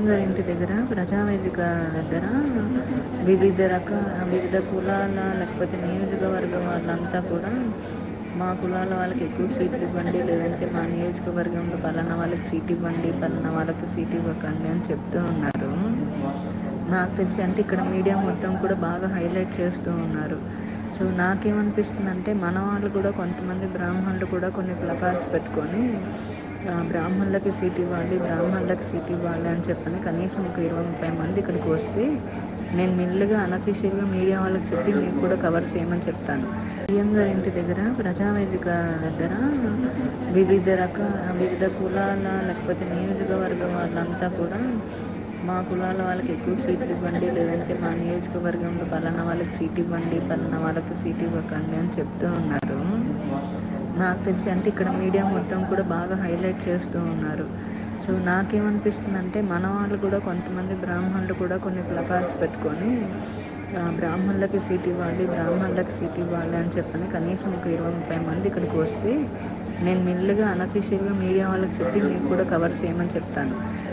గారి ఇంటి దగ్గర ప్రజావేదిక దగ్గర వివిధ రక వివిధ కులాల లేకపోతే నియోజకవర్గ వాళ్ళంతా కూడా మా కులాల వాళ్ళకి ఎక్కువ సీట్లు ఇవ్వండి లేదంటే మా నియోజకవర్గంలో పలానా వాళ్ళకి సీట్ ఇవ్వండి పలానా వాళ్ళకి సీట్ ఇవ్వకండి అని చెప్తూ ఉన్నారు నాకు తెలిసి అంటే ఇక్కడ మీడియా మొత్తం కూడా బాగా హైలైట్ చేస్తూ ఉన్నారు సో నాకేమనిపిస్తుంది అంటే మన వాళ్ళు కూడా కొంతమంది బ్రాహ్మణులు కూడా కొన్ని ప్లకార్డ్స్ పెట్టుకొని ఆ, బ్రాహ్మణులకి సీట్ ఇవ్వాలి బ్రాహ్మణులకి సీట్ ఇవ్వాలి అని చెప్పని కనీసం ఒక ఇరవై ముప్పై మంది ఇక్కడికి వస్తే నేను మెల్లిగా అనఫీషియల్గా మీడియా వాళ్ళకి చెప్పి మీకు కూడా కవర్ చేయమని చెప్తాను సీఎం గారి ఇంటి దగ్గర ప్రజావేదిక దగ్గర వివిధ రక వివిధ కులాల లేకపోతే నియోజకవర్గ వాళ్ళంతా కూడా మా కులాల వాళ్ళకి ఎక్కువ సీట్లు ఇవ్వండి లేదంటే మా నియోజకవర్గంలో పలానా వాళ్ళకి సీట్ ఇవ్వండి పలానా వాళ్ళకి సీట్ ఇవ్వకండి అని చెప్తూ ఉన్నారు నాకు తెలిసి అంటే ఇక్కడ మీడియా మొత్తం కూడా బాగా హైలైట్ చేస్తూ ఉన్నారు సో నాకేమనిపిస్తుంది అంటే మన వాళ్ళు కూడా కొంతమంది బ్రాహ్మణులు కూడా కొన్ని ప్లకార్డ్స్ పెట్టుకొని ఆ, బ్రాహ్మణులకి సీట్ ఇవ్వాలి బ్రాహ్మణులకి సీట్ ఇవ్వాలి అని చెప్పని కనీసం ఒక ఇరవై ముప్పై మంది ఇక్కడికి వస్తే నేను మెల్లిగా అనఫీషియల్గా మీడియా వాళ్ళకి చెప్పి మీకు కూడా కవర్ చేయమని చెప్తాను